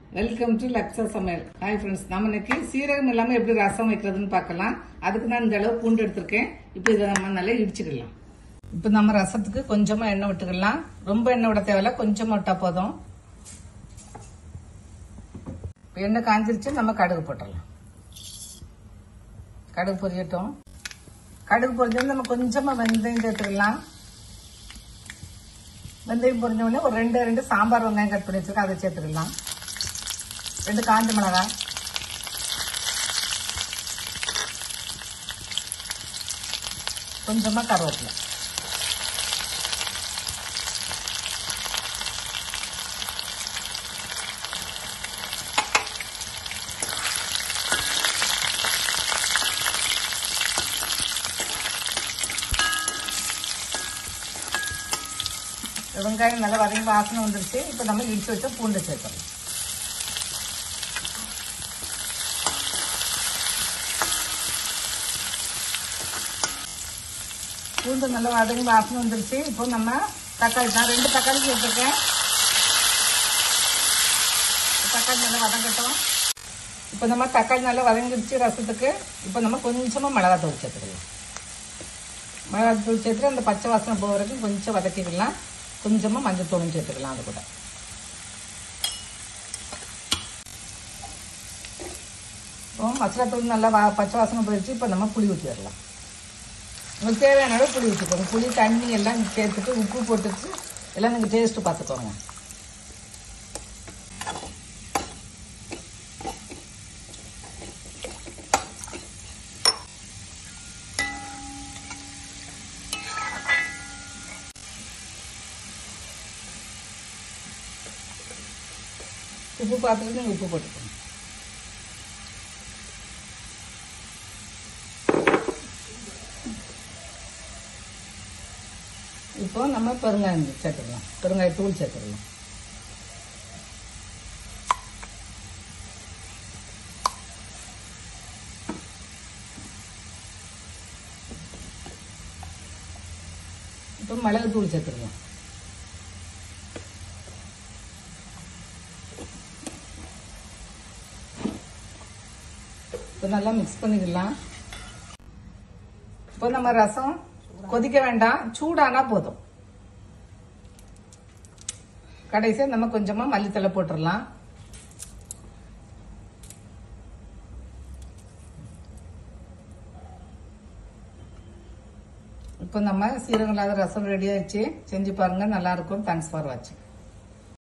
welcome to லக்ஸா சமையல் hi friends நம்ம இன்னைக்கு சீரகம் இல்லாமல் எப்படி ரசம் வைக்கிறதுன்னு பார்க்கலாம் அதுக்கு நான் இந்த அளவு பூண்டு எடுத்திருக்கேன் இப்போ இதை நம்ம நல்லா இடிச்சுக்கலாம் இப்போ நம்ம ரசத்துக்கு கொஞ்சமாக எண்ணெய் விட்டுக்கலாம் ரொம்ப எண்ணெய் விட தேவையில்ல கொஞ்சமாக விட்டா போதும் இப்போ எண்ணெய் காஞ்சிருச்சு நம்ம கடுகு போட்டுடலாம் கடுகு பொரியட்டும் கடுகு பொரிஞ்சது நம்ம கொஞ்சமாக வெந்தயம் சேர்த்துக்கலாம் வெந்தயம் பொரிஞ்ச உடனே ஒரு ரெண்டு ரெண்டு சாம்பார் வெங்காயம் கட் பண்ணி வச்சிருக்கேன் அதை சேர்த்துக்கலாம் ரெண்டு காஞ்ச மிளகாய் கொஞ்சமாக கருவேப்பிலை வெங்காயம் நல்லா வதங்கி வாசனை வந்துருச்சு இப்போ நம்ம இடிச்சு வச்ச பூண்டு சேர்த்துறோம் பூண்டு நல்லா வதங்கி வாசனை வந்துருச்சு இப்போ நம்ம தக்காளி நான் ரெண்டு தக்காளி சேர்த்துருக்கேன் தக்காளி நல்லா வதங்கட்டும் இப்போ நம்ம தக்காளி நல்லா வதங்கிடுச்சு ரசத்துக்கு இப்போ நம்ம கொஞ்சமாக மிளகாத்தூள் சேர்த்துக்கலாம் மிளகாத்தூள் சேர்த்துட்டு அந்த பச்சை வாசனை போக வரைக்கும் கொஞ்சம் வதக்கிக்கலாம் கொஞ்சமாக மஞ்சள் தூளும் சேர்த்துக்கலாம் அது கூட இப்போ மசாலா தூள் நல்லா வா பச்சை வாசனை போயிடுச்சு இப்போ நம்ம புளி ஊற்றி வரலாம் உங்களுக்கு தேவையான அளவு புளி ஊற்றிக்கோங்க புளி தண்ணி எல்லாம் சேர்த்துட்டு உப்பு போட்டுச்சு எல்லாம் நீங்கள் டேஸ்ட்டு பார்த்துக்கோங்க உப்பு பார்த்துட்டு நீங்கள் உப்பு போட்டுக்கோங்க இப்போ நம்ம பெருங்காயம் சேர்த்துக்கலாம் பெருங்காய தூள் சேர்த்துக்கலாம் இப்போ மிளகு தூள் சேர்த்துக்கலாம் இப்போ நல்லா மிக்ஸ் பண்ணிக்கலாம் இப்போ நம்ம ரசம் கொதிக்க வேண்டாம் சூடானா போதும் கடைசியாக நம்ம கொஞ்சமாக மல்லித்தலை போட்டுடலாம் இப்போ நம்ம சீரகம் இல்லாத ரசம் ரெடி ஆயிடுச்சு செஞ்சு பாருங்க நல்லா இருக்கும் தேங்க்ஸ் ஃபார் வாட்சிங்